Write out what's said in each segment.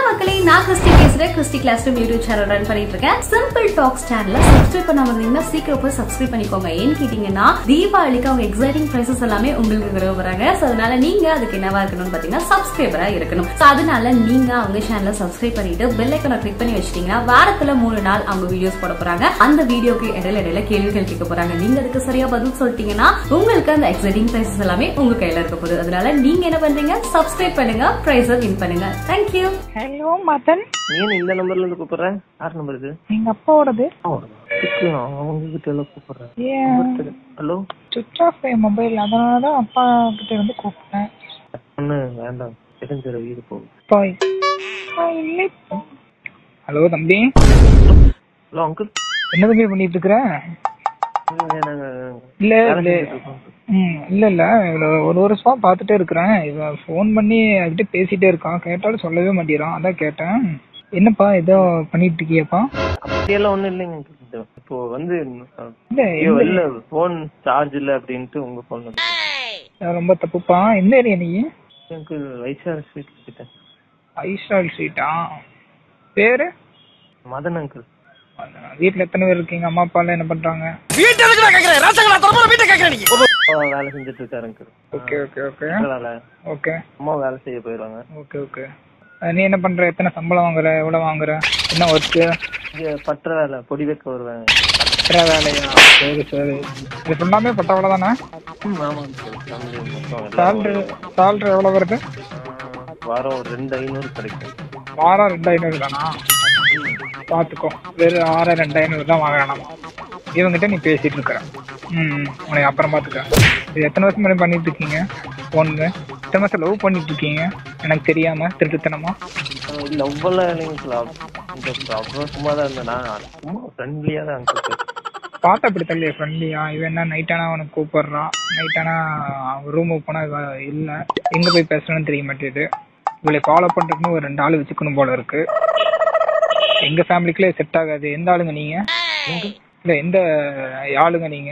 மக்களே நான் கிறிஸ்டி பேசுறேன் Christy class room YouTube channel run பண்ணிட்டு இருக்கேன் சிம்பிள் டாக்ஸ் சேனல்ல சப்ஸ்கிரைப் பண்ணாம இருந்தீங்கன்னா சீக்கிரம் போய் சப்ஸ்கிரைப் பண்ணிக்கோங்க ஏன்னு கேட்டீங்கன்னா தீபாவளிக்கு அவங்க எக்ஸைட்டிங் பிரைசஸ் எல்லாமே உங்களுக்கு கொடுக்க போறாங்க சோ அதனால நீங்க அதுக்கு என்னவா இருக்கணும்னு பாத்தீங்கன்னா சப்ஸ்கிரைபரா இருக்கணும் சோ அதனால நீங்க அவங்க சேனலை சப்ஸ்கிரைப் பண்ணிட்டு பெல் ஐக்கனை கிளிக் பண்ணி வச்சிட்டீங்கன்னா வாரத்துல மூணு நாள் அவங்க வீடியோஸ் போட போறாங்க அந்த வீடியோக்கு இடையில இடையில கேள்விகள் கேட்க போறாங்க நீங்க அதுக்கு சரியா பதில் சொல்லிட்டீங்கன்னா உங்களுக்கு அந்த எக்ஸைட்டிங் பிரைசஸ் எல்லாமே உங்க கையில இருக்க போகுது அதனால நீங்க என்ன பண்றீங்க சப்ஸ்கிரைப் பண்ணுங்க பிரைஸை வின் பண்ணுங்க தேங்க்யூ ஹலோ மதன் நீ என்ன இந்த நம்பர்ல இருந்து கூப்பிடுற யார் நம்பர் இது எங்க அப்பாவோடது அவங்க கிட்ட எல்லாம் கூப்பிடுறேன் ஏன் ஹலோ சுவிச் ஆஃப் என் மொபைல் அதனால தான் அப்பா கிட்ட இருந்து கூப்பிட்டேன் ஒண்ணு வேண்டாம் தெரிஞ்சிட வீடு போகும் பாய் இல்லை ஹலோ தம்பி ஹலோ அங்கிள் என்ன தம்பி பண்ணிட்டு இருக்கிற நாங்க இல்ல வேலை இல்ல செஞ்சுட்டு இருக்கோம். ம் இல்ல இல்ல இவ்வளவு ஒரு வருஷமா பாத்துட்டே இருக்கிறேன் இவன் ஃபோன் பண்ணி அவகிட்ட பேசிட்டே இருக்கான் கேட்டாலும் சொல்லவே மாட்டேறான் அதான் கேட்டேன் என்னப்பா ஏதோ பண்ணிட்டு இருக்கியப்பா அப்படியெல்லாம் ஒண்ணும் இல்லைங்க uncle. இது இப்போ வந்து இல்ல ஐயோ எந்த- இல்ல போன் சார்ஜ் இல்ல அப்படின்ட்டு உங்க போன் ரொம்ப தப்புப்பா எந்த ஏரியா நீ எனக்கு வைசார் ஸ்வீட் கிட்ட ஐஸ்டால் ஸ்ட்ரீட்டா பேரு மதன் அங்கிள் வீட்ல எத்தனை பேர் இருக்கீங்க அம்மா அப்பா எல்லாம் என்ன பண்றாங்க வேலை செஞ்சுட்டு இருக்காரு அங்கிள் ஓகே ஓகே ஓகே வேலை ஓகே அம்மா வேலை செய்ய போயிருவாங்க ஓகே ஓகே நீ என்ன பண்ற எத்தனை சம்பளம் வாங்குற எவ்வளவு வாங்குற என்ன ஒர்க்கு இங்க பற்ற வேலை பொடி வைக்க வருவேன் எத்தனை வேலையா சரி சரி இது ஃபுல்லாமே பட்ட வேலை தானே ம், ஆமா uncle. family மொத்தம் எல்லாம் சேலரி சேலரி எவ்வளவு வருது ஆ, வாரம் ஒரு ரெண்டு ஐநூறு கிடைக்கும் வாரம் ரெண்டு ஐநூறு தானா பார்த்துக்கோ வெறும் ஆறு ரெண்டு ஐநூறு தான் வாங்குறானாமா இவங்கிட்ட நீ பேசிட்டு இருக்கிற ம் உனக்கு அப்புறம் பார்த்துக்க இது எத்தனை வருஷம் முன்னாடி பண்ணிட்டு இருக்கீங்க பொண்ணு எத்தனை வருஷம் லவ் பண்ணிட்டு இருக்கீங்க எனக்கு தெரியாம திருட்டுத்தனமா லவ் எல்லாம் இல்லைங்க இந்த அப்புறம் சும்மா தான் இருந்தேன் நான் சும்மா ஃப்ரெண்ட்லியா தான் அங்கிள் பார்த்தா அப்படி தள்ளிய ஃப்ரெண்ட்லியா இவன் என்ன நைட் ஆனா அவனுக்கு கூப்பிடுறான் நைட் ஆனா ரூமுக்கு போனா இவ இல்ல எங்க போய் பேசணும்னு தெரிய மாட்டேது இவளை ஃபாலோ பண்றதுக்குன்னு ஒரு ரெண்டு ஆளு வச்சுக்கணும் போல இருக்கு எங்க ஃபேமிலிக்குள்ளே செட் ஆகாது எந்த ஆளுங்க நீங்க இல்ல எந்த ஆளுங்க நீங்க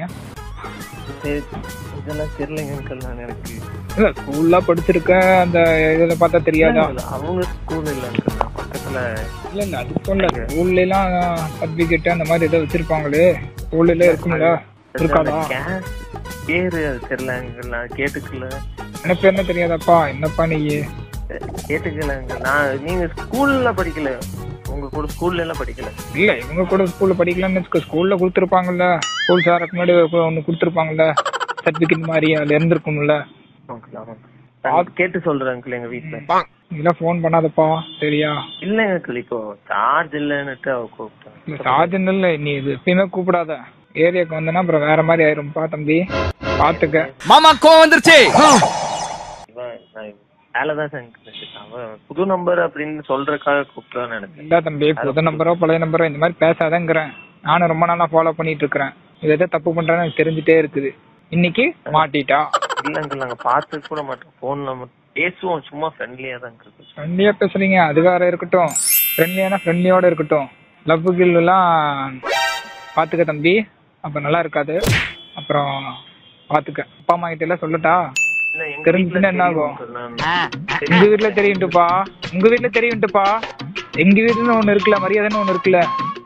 சரி இதெல்லாம் தெரியலைங்க அங்கிள் நான் எனக்கு இல்ல ஸ்கூல்ல படிச்சிருக்க அந்த இதுல பார்த்தா தெரியாதா அவங்க ஸ்கூல் இல்ல அங்கிள் நான் பக்கத்துல இல்ல இல்ல அது சொல்ல ஸ்கூல்ல எல்லாம் சர்டிபிகேட் அந்த மாதிரி ஏதோ வச்சிருப்பாங்களே ஸ்கூல்ல இருக்கும்ல இருக்காதா கேஸ் பேரு அது தெரியல அங்கிள் நான் கேட்டுக்கல எனக்கு என்ன தெரியாதாப்பா என்னப்பா நீ கேட்டுக்கல அங்கிள் நான் நீங்க ஸ்கூல்ல படிக்கல உங்க கூட ஸ்கூல்ல எல்லாம் படிக்கல இல்ல இவங்க கூட ஸ்கூல்ல படிக்கலாம்னு வச்சுக்கோ ஸ்கூல்ல கொடுத்துருப்பாங்கல்ல ஸ்கூல் சாருக்கு முன்னாடி ஒன்னு கொடுத்துருப்பாங்கல்ல சர்டிபிகேட் மாதிரி அதுல இருந்திருக்கும்ல அங்கிள் ஆமா நான் கேட்டு சொல்றேன் அங்கிள் எங்க வீட்டுல இதெல்லாம் ஃபோன் பண்ணாதப்பா சரியா இல்லைங்க அங்கிள் இப்போ சார்ஜ் இல்லன்னுட்டு அவ கூப்பிட்டேன் இல்ல சார்ஜன் இல்ல நீ இது எப்பயுமே கூப்பிடாத ஏரியாக்கு வந்தனா அப்புறம் வேற மாதிரி ஆயிரும்பா தம்பி பாத்துக்க மாமா கோவம் வந்துருச்சு இவன் நான் வேலை தான் செஞ்சு அவன் புது நம்பர் அப்படின்னு சொல்றதுக்காக கூப்பிட்டான்னு நினைச்சேன் இல்ல தம்பி புது நம்பரோ பழைய நம்பரோ இந்த மாதிரி பேசாதங்கிறேன் நானும் ரொம்ப நாளா ஃபாலோ பண்ணிட்டு இருக்கிறேன் இது எதோ தப்பு பண்றேன்னு எனக்கு தெரிஞ்சுட்டே இருக்குது இன்னைக்கு மாட்டிட்டா இல்ல அங்கிள் நாங்க பார்த்து கூட மாட்டோம் போன்ல மட்டும் பேசுவோம் சும்மா ஃப்ரெண்ட்லியா தான் இருக்கு ஃப்ரெண்ட்லியா பேசுறீங்க அது வேற இருக்கட்டும் ஃப்ரெண்ட்லியான ஃப்ரெண்ட்லியோட இருக்கட்டும் லவ் கில் எல்லாம் பாத்துக்க தம்பி அப்ப நல்லா இருக்காது அப்புறம் பாத்துக்க அப்பா அம்மா கிட்ட எல்லாம் சொல்லட்டா இல்ல எங்க தெரிஞ்சுச்சுன்னா வீட்டுல என்ன தெரியும் ஆகும்? uncle. நான் எங்க வீட்ல தெரியும்ட்டுப்பா உங்க வீட்ல தெரியும்ட்டுப்பா எங்க வீட்டுன்னு ஒண்ணு இருக்குல்ல மரியாதைன்னு ஒண்ணு இருக்குல்ல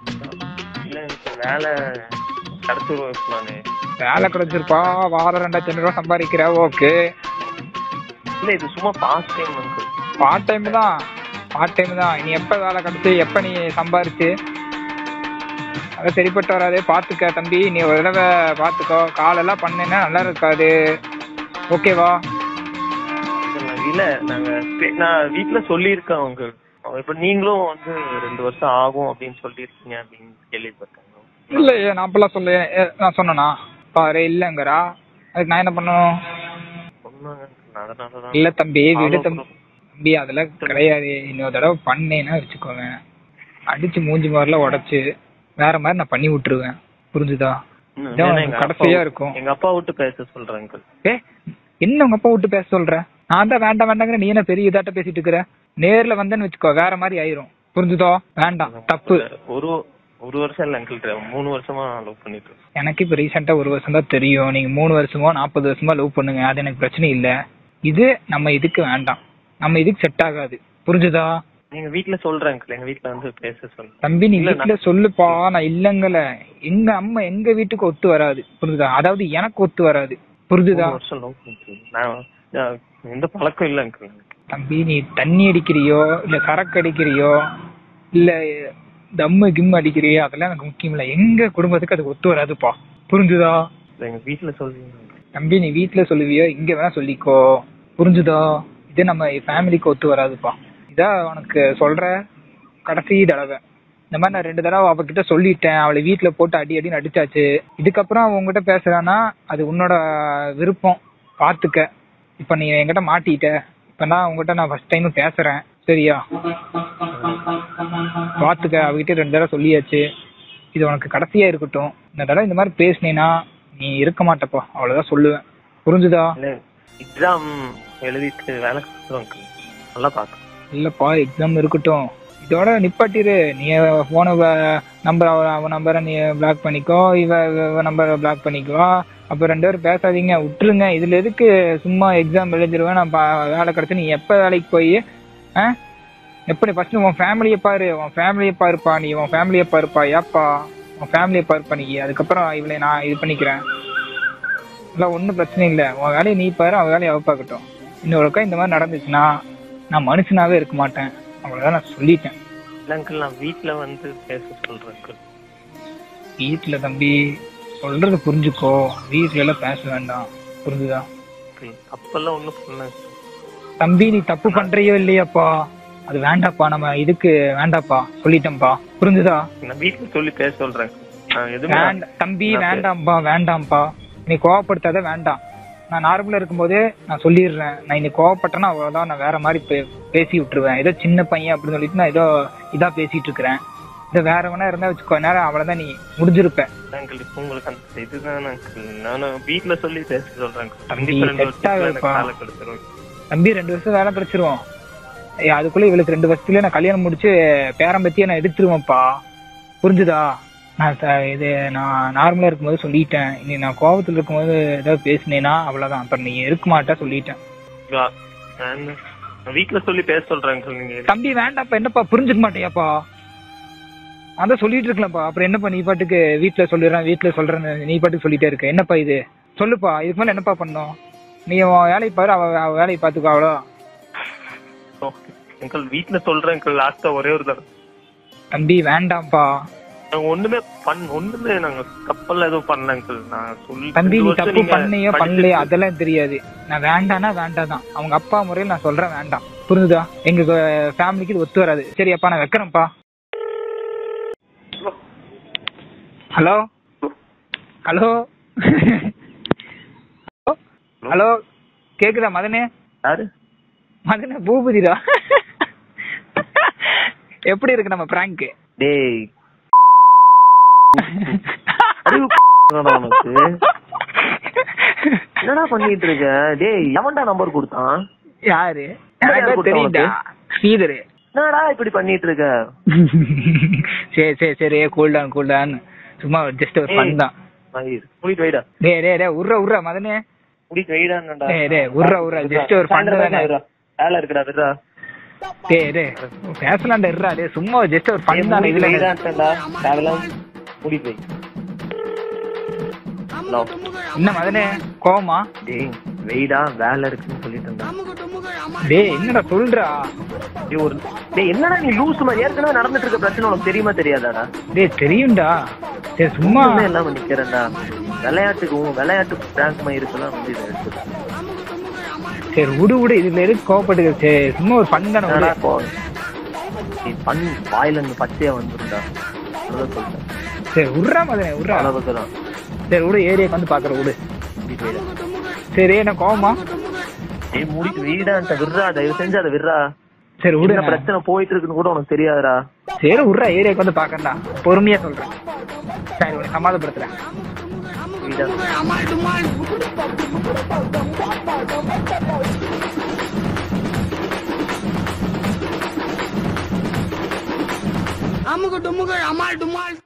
இல்ல எனக்கு வேலை கிடைச்சிருவோம் இப்ப நானு வேலை கிடைச்சிருப்பா வாரம் ரெண்டாயிரத்தி ஐநூறு ரூபா சம்பாதிக்கிற ஓகே இல்ல இது சும்மா pass time uncle part time தான் பார்ட் டைம் தான் நீ எப்ப வேலை கிடைச்சு எப்ப நீ சம்பாரிச்சு அதை சரிப்பட்டு வராது பாத்துக்க தம்பி நீ ஒரு தடவை பாத்துக்கோ காலெல்லாம் பண்ணேன்னா நல்லா இருக்காது ஓகேவா இல்ல நாங்க பே- நான் வீட்டுல சொல்லியிருக்கேன் அங்கிள் இப்ப நீங்களும் வந்து ரெண்டு வருஷம் ஆகும் அப்படின்னு சொல்லியிருக்கீங்க அப்படின்னு கேள்விப்பட்டேன் இல்லையே நான் அப்பெல்லாம் சொல்ல நான் சொன்னனா பாரு இல்லைங்கிறா அதுக்கு நான் என்ன பண்ணணும் சொன்னாங்க uncle. அதனாலதான் இல்ல தம்பி விடு Follow தம்பி தம்பி அதெல்லாம் கிடையாது இன்னொரு தடவை பண்ணேன்னா வச்சுக்கோங்க அடிச்சு மூஞ்சி மாதிரிலாம் உடைச்சு வேற மாதிரி நான் பண்ணி விட்டுருவேன் புரிஞ்சுதா ம், இதான் ஏன்னா எங்க கடைசியா அப்பா- இருக்கும். எங்க அப்பா விட்டு பேச சொல்றேன் அங்கிள் ஏ என்ன உங்க அப்பா விட்டு பேச சொல்ற நான் தான் வேண்டாம் வேண்டாங்கிற நீ என்ன பெரிய இதாட்ட பேசிட்டு இருக்கிற நேர்ல வந்தேன்னு வச்சுக்கோ வேற மாதிரி ஆயிரும் புரிஞ்சுதோ வேண்டாம் தப்பு ஒரு ஒரு வருஷம் இல்ல அங்கிள் மூணு வருஷமா லவ் பண்ணிட்டு இருக்கேன். எனக்கு இப்ப ரீசெண்டா ஒரு வருஷம் தான் தெரியும் நீங்க மூணு வருஷமோ நாற்பது வருஷமா லவ் பண்ணுங்க அது எனக்கு பிரச்சனை இல்ல இது நம்ம இதுக்கு வேண்டாம் நம்ம இதுக்கு செட் ஆகாது புரிஞ்சுதா நீங்க வீட்ல சொல்றேன் uncle. எங்க வீட்ல வந்து பேச சொல்லுங்க தம்பி நீ இல்ல, வீட்டுல சொல்லுப்பா நான் இல்லங்கல எங்க அம்மா எங்க வீட்டுக்கு ஒத்து வராது புரிஞ்சுதா அதாவது எனக்கு ஒத்து வராது புரிஞ்சுதா மூணு வருஷம் love பண்ணிட்டு நான் நான் எந்த பழக்கம் இல்ல அங்கிள் தம்பி நீ தண்ணி அடிக்கிறியோ இல்ல சரக்கு அடிக்கிறியோ இல்ல தம்மு கிம் அடிக்கிறியோ அதெல்லாம் எனக்கு முக்கியம் இல்ல எங்க குடும்பத்துக்கு அது ஒத்து வராதுப்பா புரிஞ்சுதா எங்க வீட்ல சொல்லுங்க தம்பி நீ வீட்ல சொல்லுவியோ இங்க வேணா சொல்லிக்கோ புரிஞ்சுதா இது நம்ம ஃபேமிலிக்கு ஒத்து வராதுப்பா இதான் உனக்கு சொல்ற கடைசி தடவை இந்த மாதிரி நான் ரெண்டு தடவை அவகிட்ட சொல்லிட்டேன் அவளை வீட்ல போட்டு அடி அடின்னு அடிச்சாச்சு இதுக்கப்புறம் அவ உங்ககிட்ட பேசுறானா அது உன்னோட விருப்பம் பாத்துக்க இப்ப நீ என்கிட்ட மாட்டிட்ட இப்ப நான் உங்ககிட்ட நான் ஃபர்ஸ்ட் டைம் பேசுறேன் சரியா பாத்துக்க அவகிட்ட ரெண்டு தடவை சொல்லியாச்சு இது உனக்கு கடைசியா இருக்கட்டும் இந்த தடவை இந்த மாதிரி பேசுனீனா நீ இருக்க மாட்டப்பா அவ்வளவுதான் சொல்லுவேன் புரிஞ்சுதா இல்ல எக்ஸாம் எழுதிட்டு வேலை கொடுத்துருவோம் uncle. நல்லா பாக்க இல்லப்பா எக்ஸாம் இருக்கட்டும் இதோட நிப்பாட்டிரு நீ போன நம்பர் அவன் நம்பரை நீ பிளாக் பண்ணிக்கோ இவ இவ நம்பரை பிளாக் பண்ணிக்கோ அப்ப ரெண்டு பேரும் பேசாதீங்க விட்டுருங்க இதுல எதுக்கு சும்மா எக்ஸாம் எழுதிருவேன் நான் பா- வேலை கிடைச்சு நீ எப்ப வேலைக்கு போய் எப்படி ஃபர்ஸ்ட் உன் ஃபேமிலியை பாரு உன் ஃபேமிலியை பாருப்பா நீ உன் ஃபேமிலியை பாருப்பா ஏப்பா உன் ஃபேமிலியை பாருப்பா நீ அதுக்கப்புறம் இவளை நான் இது பண்ணிக்கிறேன் இல்லை ஒன்றும் பிரச்சனை இல்லை உன் வேலையை நீ பாரு அவன் வேலையை அவ பார்க்கட்டும் இன்னொருக்கா இந்த மாதிரி நடந்துச்சுன்னா நான் மனுஷனாவே இருக்க மாட்டேன் அவ்வளவுதான் நான் சொல்லிட்டேன் இல்ல அங்கிள் நான் வீட்ல வந்து பேச சொல்றேன் uncle. வீட்டுல தம்பி சொல்றது புரிஞ்சுக்கோ வீட்டுல எல்லாம் பேச வேண்டாம் புரிஞ்சுதா uncle, தப்பெல்லாம் ஒண்ணும் பண்ண தம்பி நீ தப்பு பண்றியோ இல்லையாப்பா அது வேண்டாப்பா நம்ம இதுக்கு வேண்டாப்பா சொல்லிட்டேன்ப்பா புரிஞ்சுதா நான் வீட்ல சொல்லி பேச சொல்றேன் uncle. நான் எதுவுமே வேண்ட தம்பி நான் பே- வேண்டாம்ப்பா வேண்டாம்ப்பா நீ கோவப்படுத்தாத வேண்டாம் நான் நார்மலா இருக்கும்போதே நான் சொல்லிடுறேன் நான் இன்னைக்கு கோவப்பட்டேன்னா அவ்வளவுதான் நான் வேற மாதிரி பே- பேசி விட்டுருவேன் ஏதோ சின்ன பையன் அப்படின்னு சொல்லிட்டு நான் ஏதோ இதா பேசிட்டு இருக்கிறேன் இதை வேற வேணா இருந்தா வச்சுக்கோ நேரம் அவ்வளவுதான் நீ முடிஞ்சிருப்ப அங்கிள் இப்போ உங்களுக்கு அந்த இதுதான் அங்கிள் நான் வீட்ல சொல்லி பேச சொல்றேன் uncle. தம்பி, கண்டிப்பா ரெண்டு set வருஷத்துல எனக்கு ஆகுதுப்பா. வேலை கிடைச்சிரும் தம்பி ரெண்டு வருஷம் வேலை கிடைச்சிருவோம் ஏய், அதுக்குள்ள இவளுக்கு ரெண்டு வருஷத்துல நான் கல்யாணம் முடிச்சு பேரம் பத்தியே நான் எடுத்துருவேன்ப்பா புரிஞ்சுதா நான் ச- இது நான் நார்மலா இருக்கும்போது சொல்லிட்டேன் இனி நான் கோபத்துல இருக்கும்போது ஏதாவது பேசினேன்னா அவ்வளவுதான் அப்புறம் நீ இருக்க மாட்டா சொல்லிட்டேன் வா. நான் நான் வீட்ல சொல்லி பேச சொல்றேன் uncle. நீங்க தம்பி வேண்டாப்பா என்னப்பா புரிஞ்சுக்க மாட்டியாப்பா அதான் சொல்லிட்டு இருக்கலாம்ப்பா அப்புறம் என்னப்பா நீ பாட்டுக்கு வீட்ல சொல்லிடுறேன் வீட்ல சொல்றேன்னு நீ பாட்டுக்கு சொல்லிட்டே இருக்க என்னப்பா இது சொல்லுப்பா இதுக்கு மேல என்னப்பா பண்ணோம் நீ உன் வேலையை பாரு அவ அவ வேலையை பாத்துக்கோ அவ்வளோ அங்கிள் வீட்ல சொல்றேன் uncle. லாஸ்டா ஒரே ஒரு தடவை தம்பி வேண்டாம்ப்பா நாங்க ஒண்ணுமே பண் ஒண்ணுமே நாங்க தப்பெல்லாம் எதுவும் பண்ணல அங்கிள் நான் சொல்லி தம்பி ரெண்டு நீ வருஷம் தப்பு நீங்க பண்ணியோ படிச்சிட்டு- பண்ணலையோ அதெல்லாம் தெரியாது நான் வேண்டாம்னா வேண்டாம் தான் அவங்க அப்பா முறையில் நான் சொல்றேன் வேண்டாம் புரிஞ்சுதா எங்க ஃபேமிலிக்கு இது ஒத்து வராது சரி அப்பா நான் வைக்கிறேன்ப்பா ஹலோ ஹலோ ஹலோ கேக்குதா மதனே யாரு மதனே பூபதிடா எப்படி இருக்கு நம்ம பிராங்க் டேய் அறிவு என்னடா உனக்கு என்னடா பண்ணிட்டு இருக்க டேய் எவன்டா நம்பர் கொடுத்தான் யாரு யார் எனக்கு கொடுத்தா தெரியும்டா ஸ்ரீதரு என்னடா இப்படி பண்ணிட்டு இருக்க சரி சரி சரி கூல் டவுன் கூல் டவுன் சும்மா ஜஸ்ட் ஒரு ஃபன் தான் மயிர் முடிட்டு வைடா டே டே டே உர்ற உர்ற மதனே முடிட்டு வைடான்டா டேய், டேய், உர்றா, உர்றா, just ஒரு fun தானே. வேலை இருக்குடா விடுறா டே டே பேசலாம்டா இருடா டே சும்மா ஜஸ்ட் ஒரு ஃபன் தான் இதுல என்ன? வைடான்டா தேவலாம் முடிட்டு வை ஹலோ என்ன மதனே கோவமா டேய் வெயிடா வேலை இருக்குன்னு சொல்லிட்டு இருந்தா டேய் என்னடா சொல்றா டேய் ஒரு டேய் என்னடா நீ லூஸ் மாதிரி ஏற்கனவே நடந்துட்டு இருக்க பிரச்சனை உனக்கு தெரியுமா தெரியாதாடா டேய் தெரியும்டா சரி சும்மா சும்மா எல்லாம் நிக்கிறேன்டா விளையாட்டுக்கு உன் விளையாட்டு பிராங்க் மாதிரி இருக்கலாம் வந்து இதை எடுத்துக்கோ. சரி விடு விடு இதுல எதுக்கு கோவப்பட்டுக்க சரி சும்மா ஒரு ஃபன் தானே விடு என்னடா இப்போ நீ பண் வாயில இருந்து பச்சையா வந்துருந்தா அவ்வளவுதான் சொல்றேன் சரி உர்றா மதனே உர்றா அளவுக்கு தான் சரி விடு ஏரியாக்கு வந்து பாக்குற விடு முடிட்டு வைடா சரி என்ன கோவமா டேய் முடிட்டு வீடான்ட்ட விடுறா தயவு செஞ்சு அதை விடுறா சரி விடு என்ன பிரச்சனை போயிட்டு இருக்குன்னு கூட உனக்கு தெரியாதுடா சரி விட்றா ஏரியாக்கு வந்து பாக்கண்டா பொறுமையா சொல்றேன் சரி உன்னை சமாதப்படுத்துறேன் வீடா அமுகு டுமுகு அமால் டுமால்